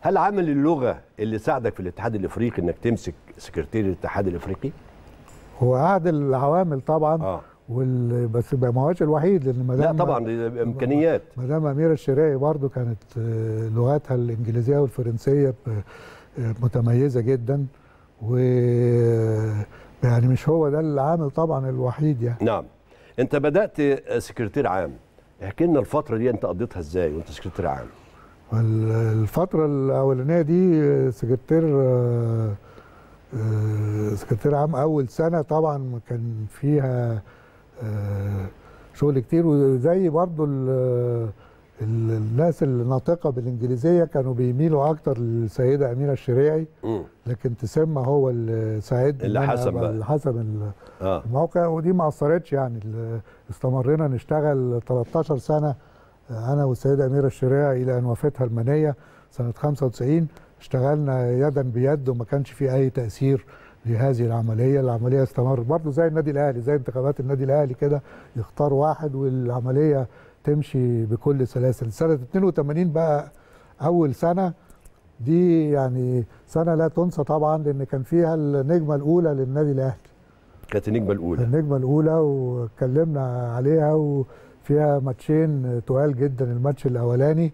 هل عامل اللغه اللي ساعدك في الاتحاد الافريقي انك تمسك سكرتير الاتحاد الافريقي هو احد العوامل طبعا اه وال... بس ما هوش الوحيد لان لا مدام طبعا دي امكانيات مدام اميره الشراقي برضو كانت آه، لغتها الانجليزيه والفرنسيه ب- آه، متميزه جدا و يعني مش هو ده العامل طبعا الوحيد يعني نعم انت بدات سكرتير عام احكي لنا الفتره دي انت قضيتها ازاي وانت سكرتير عام وال- الفترة الأولانية دي آه، سكرتير آه، آه، سكرتير عام أول سنة طبعا كان فيها آه، شغل كتير وزي برضو ال- ال- الناس الناطقة بالإنجليزية كانوا بيميلوا أكتر للسيدة أميرة الشريعي مم. لكن تسمى هو اللي ساعدني اللي إن أنا حسب أبقى بقى. اللي حسب ال- اه الموقع ودي ما اثرتش يعني ال- استمرينا نشتغل 13 سنه انا والسيده اميره الشريعه الى ان وفتها المنيه سنه 95 اشتغلنا يدا بيد وما كانش في اي تاثير لهذه العمليه، العمليه استمرت برضه زي النادي الاهلي زي انتخابات النادي الاهلي كده يختار واحد والعمليه تمشي بكل سلاسل، سنه 82 بقى اول سنه دي يعني سنه لا تنسى طبعا لان كان فيها النجمه الاولى للنادي الاهلي كانت النجمه الاولى النجمة الأولى واتكلمنا عليها وفيها ماتشين تقال جدا الماتش الأولاني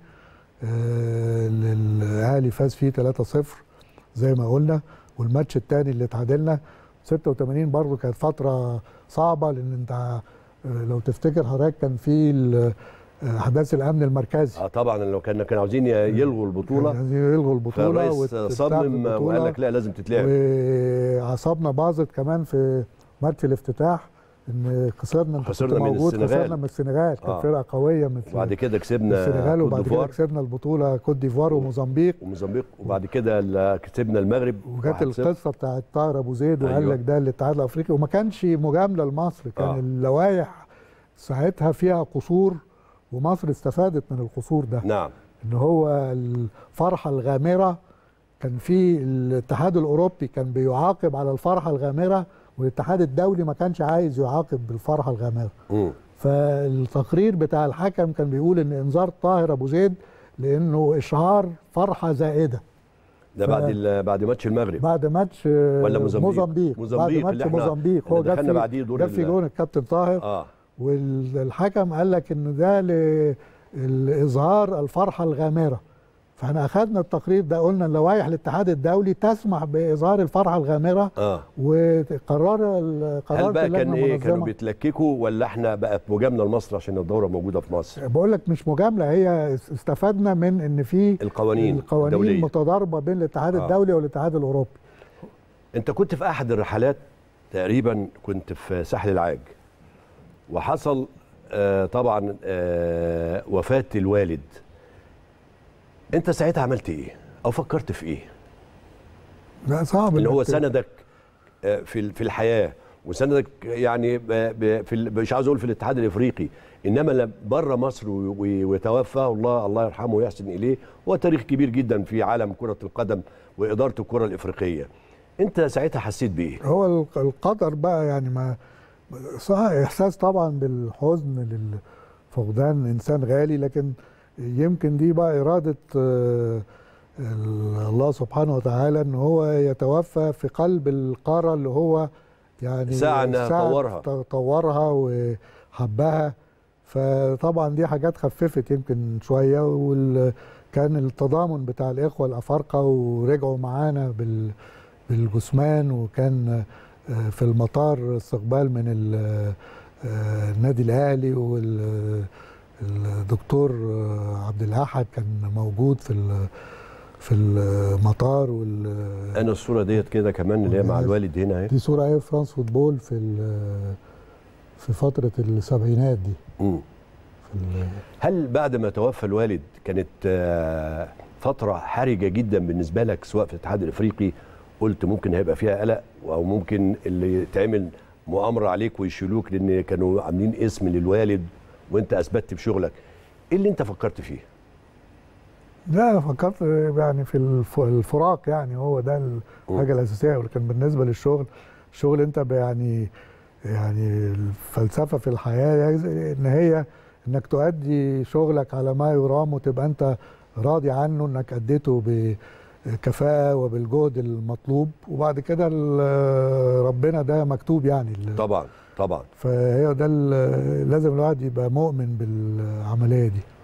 آه، اللي الأهلي فاز فيه 3-0 زي ما قلنا والماتش الثاني اللي اتعادلنا 86 برضو كانت فترة صعبة لأن أنت آه، لو تفتكر حضرتك كان في ال- آه، أحداث الأمن المركزي اه طبعا لو كان كانوا عاوزين يلغوا البطوله يعني يلغوا البطولة فالرئيس وتتلعب صمم البطولة. وقال لك لا لازم تتلعب وعصابنا باظت كمان في ماتش الافتتاح ان خسرنا انت خسرنا كنت من موجود السنغال. خسرنا من السنغال كانت آه. فرقه قويه من وبعد كده كسبنا السنغال كوت وبعد كده ديفوار كسبنا البطوله كوت ديفوار وموزمبيق وموزمبيق وبعد كده ال- كسبنا المغرب وجت 1-0. القصه بتاعت طاهر ابو زيد وقال أيوة. لك ده الاتحاد الافريقي وما كانش مجامله لمصر كان آه. آه. اللوائح ساعتها فيها قصور ومصر استفادت من القصور ده نعم ان هو الفرحه الغامره كان في الاتحاد الاوروبي كان بيعاقب على الفرحه الغامره والاتحاد الدولي ما كانش عايز يعاقب بالفرحه الغامره مم. فالتقرير بتاع الحكم كان بيقول ان انذار طاهر ابو زيد لانه اشهار فرحه زائده ده ف- بعد ال- بعد ماتش المغرب بعد ماتش ولا موزمبيق؟ موزمبيق موزمبيق بعد اللي ماتش احنا- موزمبيق اللي هو جاب دخلنا في بعديه دور جاب في ال- جون الكابتن طاهر اه والحكم قال لك ان ده لاظهار الفرحه الغامره فاحنا اخذنا التقرير ده قلنا اللوائح الاتحاد الدولي تسمح باظهار الفرحه الغامره اه وقرار ال- قرار هل بقى كان اللجنة ايه كانوا المنظمة. بيتلككوا ولا احنا بقت مجامله لمصر عشان الدوره موجوده في مصر بقول لك مش مجامله هي استفدنا من ان في القوانين القوانين الدوليه متضاربه بين الاتحاد آه. الدولي والاتحاد الاوروبي انت كنت في احد الرحلات تقريبا كنت في ساحل العاج وحصل آه طبعا آه وفاه الوالد انت ساعتها عملت ايه او فكرت في ايه لا صعب اللي هو إنك ت- سندك آه، في ال- في الحياه وسندك يعني ب- ب- في ال- مش عاوز اقول في الاتحاد الافريقي انما بره مصر و- و- وتوفاه الله الله يرحمه ويحسن اليه هو تاريخ كبير جدا في عالم كره القدم واداره الكره الافريقيه انت ساعتها حسيت بايه هو الق- القدر بقى يعني ما صح احساس طبعا بالحزن لفقدان انسان غالي لكن يمكن دي بقى اراده آه، ال- الله سبحانه وتعالى ان هو يتوفى في قلب القاره اللي هو يعني سعى إنها سعى طورها. ط- طورها وحبها فطبعا دي حاجات خففت يمكن شويه وكان التضامن بتاع الاخوه الافارقه ورجعوا معانا بال بالجثمان وكان آه، في المطار استقبال من ال- آه، النادي الاهلي والدكتور عبد الاحد كان موجود في ال- في المطار وال انا الصوره ديت كده كمان اللي هي مع الوالد هنا اهي دي صوره ايه فرانس فوتبول في ال- في فتره السبعينات دي مم. في ال- هل بعد ما توفى الوالد كانت آه، فترة حرجة جدا بالنسبة لك سواء في الاتحاد الافريقي قلت ممكن هيبقى فيها قلق او ممكن اللي يتعمل مؤامرة عليك ويشيلوك لان كانوا عاملين اسم للوالد وانت اثبتت بشغلك ايه اللي انت فكرت فيه؟ لا انا فكرت يعني في الف- الفراق يعني هو ده الحاجه الاساسيه ولكن بالنسبه للشغل الشغل انت ب- يعني يعني الفلسفه في الحياه ان هي انك تؤدي شغلك على ما يرام وتبقى انت راضي عنه انك اديته بكفاءه وبالجهد المطلوب وبعد كده ال- ربنا ده مكتوب يعني ال- طبعا طبعا فهي ده ال- لازم الواحد يبقى مؤمن بالعمليه دي